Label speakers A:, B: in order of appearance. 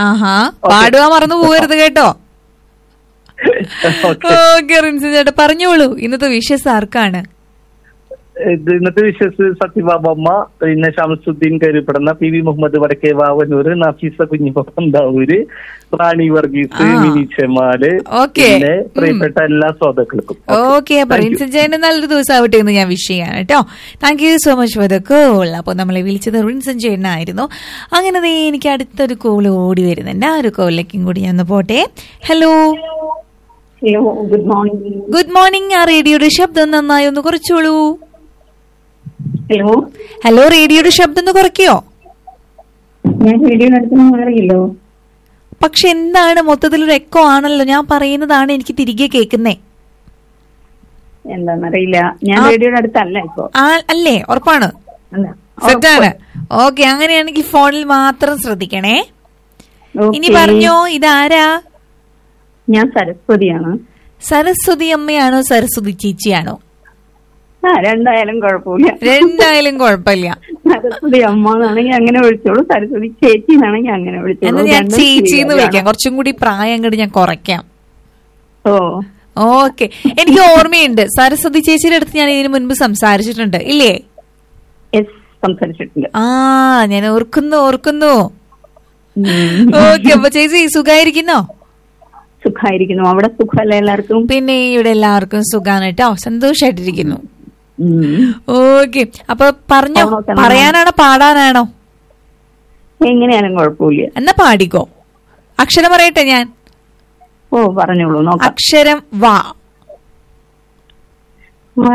A: ആഹാ പാടുക മറന്നു പോകരുത് കേട്ടോ
B: ഓക്കെ
A: ഓക്കെ റിൻസി ചേട്ടാ പറഞ്ഞോളൂ ഇന്നത്തെ വിഷസ് ആർക്കാണ്
B: ഇത് ഇന്നത്തെ വിശ്വസ് സത്യബാബമ്മ പിന്നെ ഷംസുദ്ദീൻ കരുപ്പെടുന്ന പി വി മുഹമ്മദ് വടക്കേ വാവന്നൂര് നഫീസ കുഞ്ഞിപ്പന്താവൂര് റാണി വർഗീസ്
A: ആ.
B: മിനി ചെമാല്
A: ഓക്കെ.
B: പിന്നെ പ്രിയപ്പെട്ട എല്ലാ ശ്രോതാക്കൾക്കും
A: ഓക്കെ അപ്പൊ റിൻസി ചേട്ടന് നല്ലൊരു ദിവസം ആവട്ടെ എന്ന് ഞാൻ വിഷ് ചെയ്യാണ് കേട്ടോ thank you so much for the call അപ്പോൾ നമ്മളെ വിളിച്ചത് റിൻസൻ ചേട്ടനായിരുന്നു അങ്ങനെ ദേ എനിക്ക് അടുത്തൊരു കോൾ ഓടി വരുന്നുണ്ട് ആ ഒരു കോളിലേക്കും കൂടി ഞാൻ ഒന്ന് പോട്ടെ hello
C: hello good morning
A: good morning ആ റേഡിയോയുടെ ശബ്ദം നന്നായി ഒന്ന് കുറച്ചോളൂ
C: ഹലോ
A: ഹലോ റേഡിയോയുടെ ശബ്ദം ഒന്ന് കുറയ്ക്കോ
C: ഞാൻ വീഡിയോ നടത്തുന്ന മാറിയല്ലോ
A: പക്ഷെ എന്താണ് മൊത്തത്തിൽ ഒരു എക്കോ ആണല്ലോ ഞാൻ പറയുന്നതാണ് എനിക്ക് തിരികെ കേൾക്കുന്നേ
C: എന്താന്നറിയില്ല ഞാൻ
A: ആ.
C: വീഡിയോയുടെ അടുത്തല്ല ഇപ്പൊ
A: ആ അല്ലേ ഉറപ്പാണ്
C: അല്ല
A: സെറ്റാണ് ഓക്കെ അങ്ങനെയാണെങ്കിൽ ഫോണിൽ മാത്രം ശ്രദ്ധിക്കണേ
C: ഓക്കേ.
A: ഇനി പറഞ്ഞോ ഇതാരാ
C: ഞാൻ സരസ്വതിയാണ്
A: സരസ്വതി അമ്മയാണോ സരസ്വതി ചേച്ചിയാണോ
C: ആ രണ്ടായാലും കുഴപ്പമില്ല
A: രണ്ടായാലും കുഴപ്പമില്ല
C: സരസ്വതി അമ്മ എന്നാണെങ്കിൽ അങ്ങനെ വിളിച്ചോളൂ സരസ്വതി ചേച്ചി എന്നാണെങ്കിൽ അങ്ങനെ
A: എന്നാ
C: വിളിച്ചോളൂ
A: ഞാൻ
C: രണ്ടും
A: ചേച്ചി എന്ന്
C: ശരിയാണ്.
A: വിളിക്കാം കുറച്ചും കൂടി പ്രായം അങ്ങോട്ട് ഞാൻ കുറയ്ക്കാം
C: ഓ
A: ഓക്കെ എനിക്ക് ഓർമ്മയുണ്ട് സരസ്വതി ചേച്ചിയുടെ അടുത്ത് ഞാൻ ഇതിനു മുൻപ് സംസാരിച്ചിട്ടുണ്ട് ഇല്ലേ
C: എസ് സംസാരിച്ചിട്ടുണ്ട്
A: ആ ഞാൻ ഓർക്കുന്നു ഓർക്കുന്നു
C: ഉം.
A: ഓക്കെ അപ്പൊ ചേച്ചി സുഖായിരിക്കുന്നോ
C: സുഖായിരിക്കുന്നു അവിടെ സുഖമല്ല എല്ലാവർക്കും
A: പിന്നെ ഇവിടെ എല്ലാവർക്കും സുഖാണ് കേട്ടോ സന്തോഷായിട്ടിരിക്കുന്നു
C: ഉം.
A: ഓക്കെ അപ്പൊ പറഞ്ഞോ
C: ഓണമൊക്കെ
A: പറയാനാണോ പാടാനാണോ
C: എങ്ങനെയാലും കുഴപ്പമില്ല
A: എന്നാ പാടിക്കോ അക്ഷരം പറയട്ടെ ഞാൻ
C: ഓ പറഞ്ഞോളൂ നോക്കാം
A: അക്ഷരം വാ